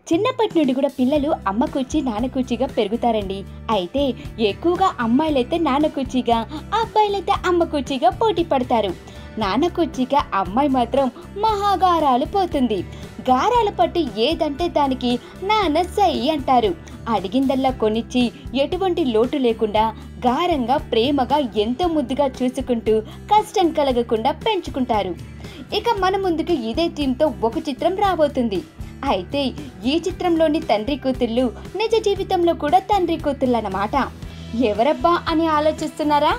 చిన్నప్పటి నుండి కూడా పిల్లలు అమ్మ కుర్చీ నాన్న కుర్చీగా పెరుగుతారండి అయితే ఎక్కువగా అమ్మాయిలైతే నాన్న కుర్చీగా అబ్బాయిలైతే అమ్మ కుర్చీగా పోటీ పడతారు నాన్న కుర్చీగా అమ్మాయి మాత్రం మహాగారాలు పోతుంది గారాల పట్టి ఏదంటే దానికి నాన్న సై అంటారు అడిగిందల్లా కొనిచ్చి ఎటువంటి లోటు లేకుండా గారంగా ప్రేమగా ఎంతో ముద్దుగా చూసుకుంటూ కష్టం కలగకుండా పెంచుకుంటారు ఇక మన ముందుకు ఇదే థీమ్తో ఒక చిత్రం రాబోతుంది అయితే ఈ చిత్రంలోని తండ్రి కూతుళ్ళు నిజ జీవితంలో కూడా తండ్రి కూతుళ్ళు అన్నమాట ఎవరబ్బా అని ఆలోచిస్తున్నారా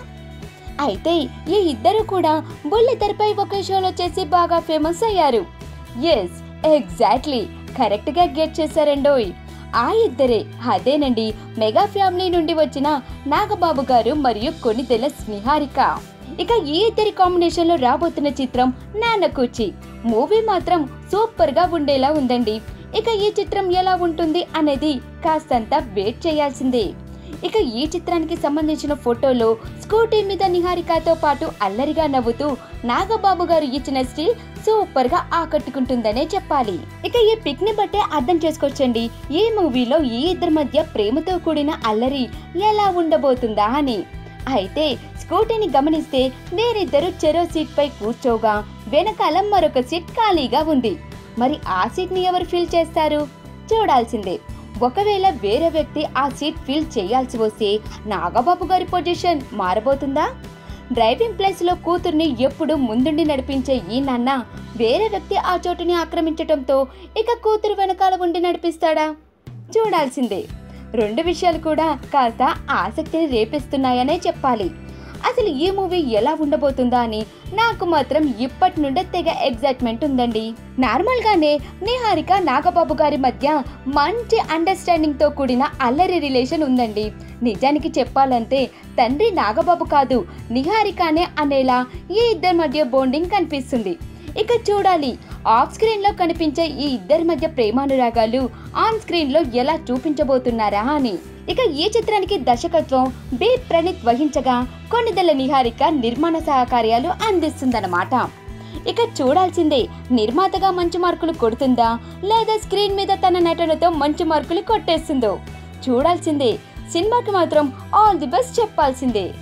అయితే ఈ ఇద్దరు కూడా బుల్లితెరపై ఒకే షోలో చేసి బాగా ఫేమస్ అయ్యారు ఎస్ ఎగ్జాక్ట్లీ కరెక్ట్గా గెట్ చేశారండోయ్ ఆ ఇద్దరే అదేనండి మెగా ఫ్యామిలీ నుండి వచ్చిన నాగబాబు గారు మరియు కొనిదెల స్నిహారిక ఇక ఈ ఇద్దరి కాంబినేషన్ లో రాబోతున్న చిత్రం నాన్న కూచి మూవీ మాత్రం సూపర్ గా ఉండేలా ఉందండి ఇక ఈ చిత్రం ఎలా ఉంటుంది అనేది కాస్తంత వెయిట్ చేయాల్సిందే ఇక ఈ చిత్రానికి సంబంధించిన ఫోటోలో స్కూటీ మీద నిహారికతో పాటు అల్లరిగా నవ్వుతూ నాగబాబు గారు ఇచ్చిన స్టిల్ సూపర్ గా ఆకట్టుకుంటుందనే చెప్పాలి ఇక ఈ పిక్ ని బట్టే అర్థం చేసుకోవచ్చండి ఈ మూవీలో ఈ ఇద్దరి మధ్య ప్రేమతో కూడిన అల్లరి ఎలా ఉండబోతుందా అని అయితే స్కూటీని గమనిస్తే వేరిద్దరు చెరో సీట్ పై కూర్చోగా వెనకాల మరొక సీట్ ఖాళీగా ఉంది మరి ఆ సీట్ ని ఎవరు ఫిల్ చేస్తారు చూడాల్సిందే ఒకవేళ వేరే వ్యక్తి ఆ సీట్ ఫిల్ చేయాల్సి వస్తే నాగబాబు గారి పొజిషన్ మారబోతుందా డ్రైవింగ్ ప్లేస్ లో కూతుర్ని ఎప్పుడు ముందుండి నడిపించే ఈ నాన్న వేరే వ్యక్తి ఆ చోటుని ఆక్రమించటంతో ఇక కూతురు వెనకాల ఉండి నడిపిస్తాడా చూడాల్సిందే రెండు విషయాలు కూడా కాస్త ఆసక్తిని రేపిస్తున్నాయనే చెప్పాలి అసలు ఈ మూవీ ఎలా ఉండబోతుందా అని నాకు మాత్రం ఇప్పటి నుండే తెగ ఎగ్జైట్మెంట్ ఉందండి నార్మల్ గానే నిహారిక నాగబాబు గారి మధ్య మంచి అండర్స్టాండింగ్ తో కూడిన అల్లరి రిలేషన్ ఉందండి నిజానికి చెప్పాలంటే తండ్రి నాగబాబు కాదు నిహారికానే అనేలా ఈ ఇద్దరి మధ్య బోండింగ్ కనిపిస్తుంది ఇక చూడాలి ఆఫ్ స్క్రీన్ లో కనిపించే ఈ ఇద్దరి మధ్య ప్రేమానురాగాలు ఆన్ స్క్రీన్ లో ఎలా చూపించబోతున్నారా అని ఇక ఈ చిత్రానికి దర్శకత్వం బి ప్రణీత్ వహించగా కొన్నిదెల నిహారిక నిర్మాణ సహకార్యాలు అందిస్తుందన్నమాట ఇక చూడాల్సిందే నిర్మాతగా మంచి మార్కులు కొడుతుందా లేదా స్క్రీన్ మీద తన నటనతో మంచి మార్కులు కొట్టేస్తుందో చూడాల్సిందే సినిమాకి మాత్రం ఆల్ ది బెస్ట్ చెప్పాల్సిందే